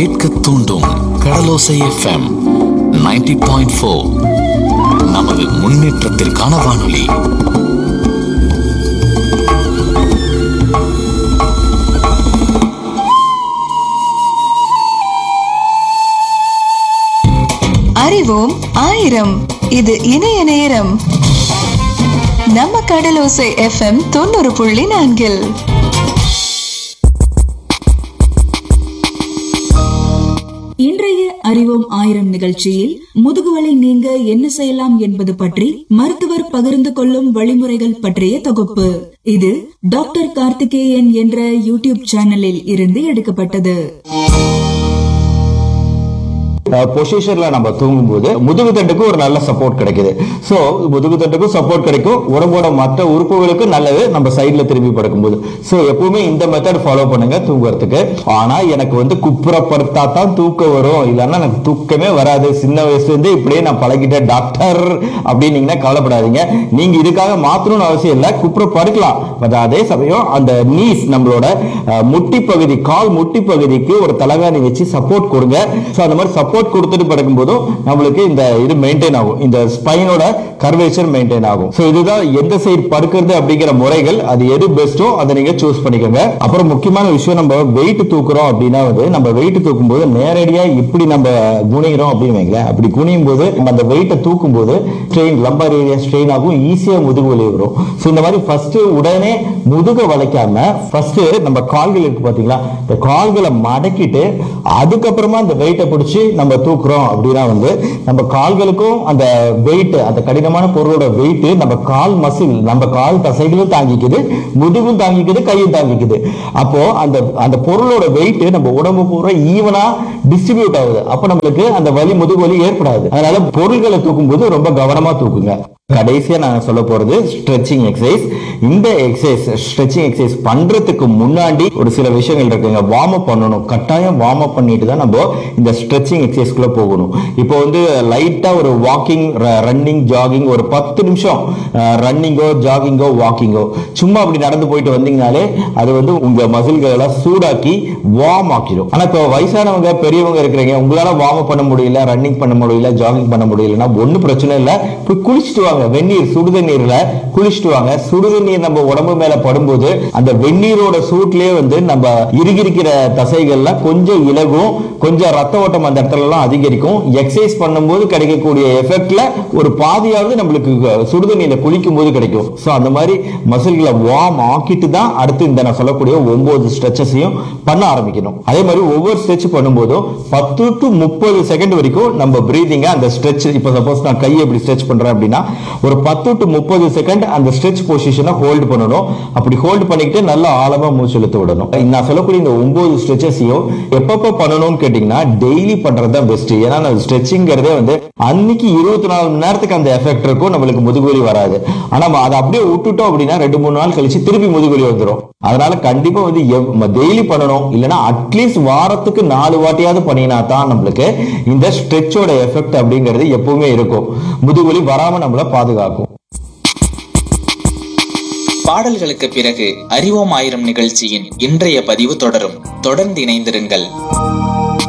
கேட்க தூண்டும் கடலோசை FM 90.4 point four நமது முன்னேற்றத்திற்கான வானொலி அறிவோம் ஆயிரம் இது இணைய நேரம் நம்ம கடலோசை எஃப்எம் தொண்ணூறு புள்ளி நான்கில் இன்றைய அறிவோம் ஆயிரம் நிகழ்ச்சியில் முதுகுவலை நீங்க என்ன செய்யலாம் என்பது பற்றி மருத்துவர் பகிர்ந்து கொள்ளும் வழிமுறைகள் பற்றிய தொகுப்பு இது டாக்டர் கார்த்திகேயன் என்ற யூடியூப் சேனலில் இருந்து எடுக்கப்பட்டது பொசிஷன்ல நம்ம தூங்கும்போது முதுகு தண்டுக்கு ஒரு நல்ல சப்போர்ட் கிடைக்குது சோ முதுகு தண்டுக்கும் சப்போர்ட் கிடைக்கும் உடம்போட மற்ற உறுப்புகளுக்கும் நல்லது நம்ம சைடுல திரும்பி படுக்கும்போது சோ எப்பவுமே இந்த மெத்தட் ஃபாலோ பண்ணுங்க தூங்குறதுக்கு ஆனா எனக்கு வந்து குப்புறப்படுத்தா தான் தூக்கம் வரும் இல்லைன்னா எனக்கு தூக்கமே வராது சின்ன வயசுல இருந்து இப்படியே நான் பழகிட்டேன் டாக்டர் அப்படின்னீங்கன்னா கவலைப்படாதீங்க நீங்க இதுக்காக மாத்தணும்னு அவசியம் இல்லை குப்புற படுக்கலாம் பட் அதே சமயம் அந்த நீஸ் நம்மளோட அஹ், முட்டி பகுதி கால் முட்டி பகுதிக்கு ஒரு தலகாணி வச்சு சப்போர்ட் கொடுங்க ஸோ அந்த மாதிரி சப்போர்ட் கொடுத்துட்டு படுக்கும் போதும் நம்மளுக்கு இந்த இது மெயின்டைன் ஆகும் இந்த ஸ்பைனோட கர்வேச்சர் மெயின்டைன் ஆகும் ஸோ இதுதான் எந்த சைடு படுக்கிறது அப்படிங்கிற முறைகள் அது எது பெஸ்ட்டோ அதை நீங்க சூஸ் பண்ணிக்கோங்க அப்புறம் முக்கியமான விஷயம் நம்ம வெயிட் தூக்குறோம் அப்படின்னா வந்து நம்ம வெயிட் தூக்கும் போது நேரடியா இப்படி நம்ம குனிகிறோம் அப்படின்னு வைங்களேன் அப்படி குனியும் போது நம்ம அந்த வெயிட்டை தூக்கும் போது ஸ்ட்ரெயின் லம்பர் ஏரியா ஸ்ட்ரெயின் ஆகும் ஈஸியா முதுகு வலி வரும் ஸோ இந்த மாதிரி ஃபர்ஸ்ட் உடனே முதுக வளைக்காம ஃபர்ஸ்ட் நம்ம கால்கள் இருக்கு பாத்தீங்களா இந்த கால்களை மடக்கிட்டு அதுக்கப்புறமா அந்த வெயிட்டை பிடிச்சி நம்ம தூக்குறோம் அப்படின்னா வந்து நம்ம கால்களுக்கும் அந்த வெயிட் அந்த கடினமான பொருளோட வெயிட் நம்ம கால் மசில் நம்ம கால் தசைகளும் தாங்கிக்குது முதுகும் தாங்கிக்குது கையும் தாங்கிக்குது அப்போ அந்த அந்த பொருளோட வெயிட் நம்ம உடம்பு பூரா ஈவனா டிஸ்ட்ரிபியூட் ஆகுது அப்ப நம்மளுக்கு அந்த வலி முதுகு வலி ஏற்படாது அதனால பொருள்களை தூக்கும் போது ரொம்ப கவனமா தூக்குங்க கடைசியா நான் சொல்ல போறது ஸ்ட்ரெச்சிங் எக்ஸசைஸ் இந்த எக்ஸசைஸ் ஸ்ட்ரெச்சிங் எக்ஸசைஸ் பண்றதுக்கு முன்னாடி ஒரு சில விஷயங்கள் இருக்குங்க வார்ம் அப் பண்ணணும் கட்டாயம் வார்ம் அப் பண்ணிட்டு தான் நம்ம இந்த ஸ்ட்ரெச்சிங் எக்ஸசைஸ்க்குள்ள போகணும் இப்போ வந்து லைட்டா ஒரு வாக்கிங் ரன்னிங் ஜாகிங் ஒரு பத்து நிமிஷம் ரன்னிங்கோ ஜாகிங்கோ வாக்கிங்கோ சும்மா அப்படி நடந்து போயிட்டு வந்தீங்கனாலே அது வந்து உங்க மசில்களை எல்லாம் சூடாக்கி வார்ம் ஆக்கிடும் ஆனா இப்போ வயசானவங்க பெரியவங்க இருக்கிறீங்க உங்களால வார்ம் அப் பண்ண முடியல ரன்னிங் பண்ண முடியல ஜாகிங் பண்ண முடியலன்னா ஒன்றும் பிரச்சனை இல்லை போய் குளிச்சுட்டு வாங்க வெந்நீர் சுடுதண்ணீர்ல குளிச்சுட்டு வாங்க சுடுதண்ணீர் நம்ம உடம்பு மேல படும்போது அந்த வெந்நீரோட சூட்லயே வந்து நம்ம இறுகிருக்கிற தசைகள்லாம் கொஞ்சம் இலகும் கொஞ்சம் ரத்த ஓட்டம் அந்த இடத்துல எல்லாம் அதிகரிக்கும் எக்ஸசைஸ் பண்ணும்போது கிடைக்கக்கூடிய எஃபெக்ட்ல ஒரு பாதியாவது நம்மளுக்கு சுடுதண்ணீர்ல குளிக்கும் போது கிடைக்கும் ஸோ அந்த மாதிரி மசில்களை வார்ம் ஆக்கிட்டு தான் அடுத்து இந்த நான் சொல்லக்கூடிய ஒன்பது ஸ்ட்ரெச்சஸையும் பண்ண ஆரம்பிக்கணும் அதே மாதிரி ஒவ்வொரு ஸ்ட்ரெச் பண்ணும்போதும் பத்து டு முப்பது செகண்ட் வரைக்கும் நம்ம பிரீதிங்க அந்த ஸ்ட்ரெச் இப்போ சப்போஸ் நான் கையை இப்படி ஸ்ட்ரெச் பண்றேன் அப்படின்னா ஒரு பத்து டு முப்பது செகண்ட் அந்த ஸ்ட்ரெச் பொசிஷனை ஹோல்ட் பண்ணணும் அப்படி ஹோல்ட் பண்ணிக்கிட்டு நல்லா ஆழமா மூச்சு இழுத்து விடணும் நான் சொல்லக்கூடிய இந்த ஒன்பது ஸ்ட்ரெச்சஸையும் எப்பப்ப பண்ணணும்னு கேட்டீங்கன்னா டெய்லி பண்றது தான் பெஸ்ட் ஏன்னா அந்த ஸ்ட்ரெச்சிங்கிறதே வந்து அன்னைக்கு இருபத்தி நாலு மணி நேரத்துக்கு அந்த எஃபெக்ட் இருக்கும் நம்மளுக்கு முதுகுவலி வராது ஆனா நம்ம அதை அப்படியே விட்டுட்டோம் அப்படின்னா ரெண்டு மூணு நாள் கழிச்சு திருப்பி முதுகுவலி வந்துடும் அதனால கண்டிப்பா வந்து டெய்லி பண்ணணும் இல்லைன்னா அட்லீஸ்ட் வாரத்துக்கு நாலு வாட்டியாவது பண்ணினா தான் நம்மளுக்கு இந்த ஸ்ட்ரெச்சோட எஃபெக்ட் அப்படிங்கிறது எப்பவுமே இருக்கும் முதுகுவலி வராம நம்மள பாதுகாக்கும் பாடல்களுக்கு பிறகு அறிவோம் ஆயிரம் நிகழ்ச்சியின் இன்றைய பதிவு தொடரும் தொடர்ந்து இணைந்திருங்கள்